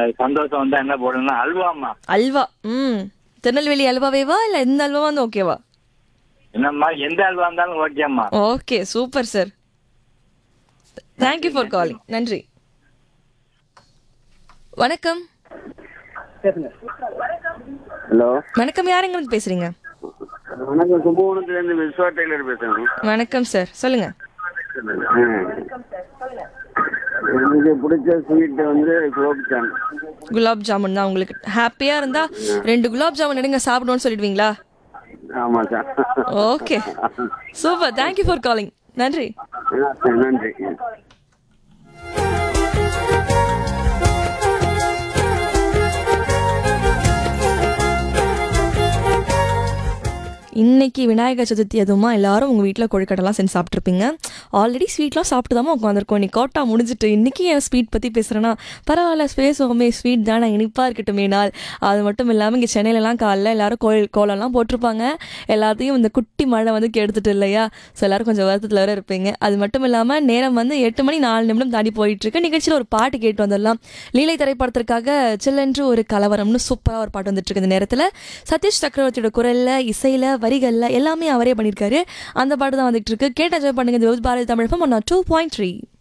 சந்தோஷம் வந்தா என்ன போடணும்னா அல்வாம்மா அல்வா ம் திருநெல்வேலி அல்வாவேவா இல்லை எந்த அல்வா வந்து ஓகேவா என்னம்மா எந்த அல்வா இருந்தாலும் ஓகேம்மா okay super sir thank you for calling நன்றி வணக்கம் ஹலோ வணக்கம் யாருங்க இருந்து பேசுறீங்க வணக்கம் கும்பகோணத்துலேருந்து விஸ்வா டெய்லர் பேசுகிறேன் வணக்கம் சார் சொல்லுங்க எனக்கு பிடிச்ச ஸ்வீட் வந்து குலோப் ஜாம் குலாப் ஜாமுன் தான் உங்களுக்கு ஹாப்பியா இருந்தா ரெண்டு குலாப் ஜாமுன் எடுங்க சாப்பிடுவோம்னு சொல்லிடுவீங்களா ஆமாம் sir okay super thank you for calling நன்றி நன்றி இன்னைக்கு விநாயகர் சதுர்த்தி அதுவுமா எல்லாரும் உங்கள் வீட்டில் கொழுக்கட்டைலாம் செஞ்சு சாப்பிட்ருப்பீங்க ஆல்ரெடி ஸ்வீட்லாம் சாப்பிட்டு தான் உட்காந்துருக்கோம் இன்னைக்கு கோட்டா முடிஞ்சிட்டு இன்றைக்கி என் ஸ்வீட் பற்றி பேசுகிறேன்னா பரவாயில்ல பேசுவோமே ஸ்வீட் தானே இனிப்பாக இருக்கட்டுமே நாள் அது மட்டும் இல்லாமல் இங்கே சென்னையிலலாம் காலைல எல்லாரும் கோயில் கோலம்லாம் போட்டிருப்பாங்க எல்லாத்தையும் இந்த குட்டி மழை வந்து கெடுத்துட்டு இல்லையா ஸோ எல்லாரும் கொஞ்சம் வருத்தத்தில் வேற இருப்பீங்க அது மட்டும் இல்லாமல் நேரம் வந்து எட்டு மணி நாலு நிமிடம் தாண்டி போயிட்டுருக்கு நிகழ்ச்சியில் ஒரு பாட்டு கேட்டு வந்துடலாம் லீலை திரைப்படத்திற்காக சில்லென்று ஒரு கலவரம்னு சூப்பராக ஒரு பாட்டு வந்துட்டு இருக்கு இந்த நேரத்தில் சதீஷ் சக்கரவர்த்தியோட குரலில் இசையில் வரிகளில் எல்லாமே அவரே பண்ணியிருக்காரு அந்த பாட்டு தான் வந்துட்டு இருக்கு கேட்ட என்ஜாய் பண்ணுங்க இது Bharathi Tamil one two point three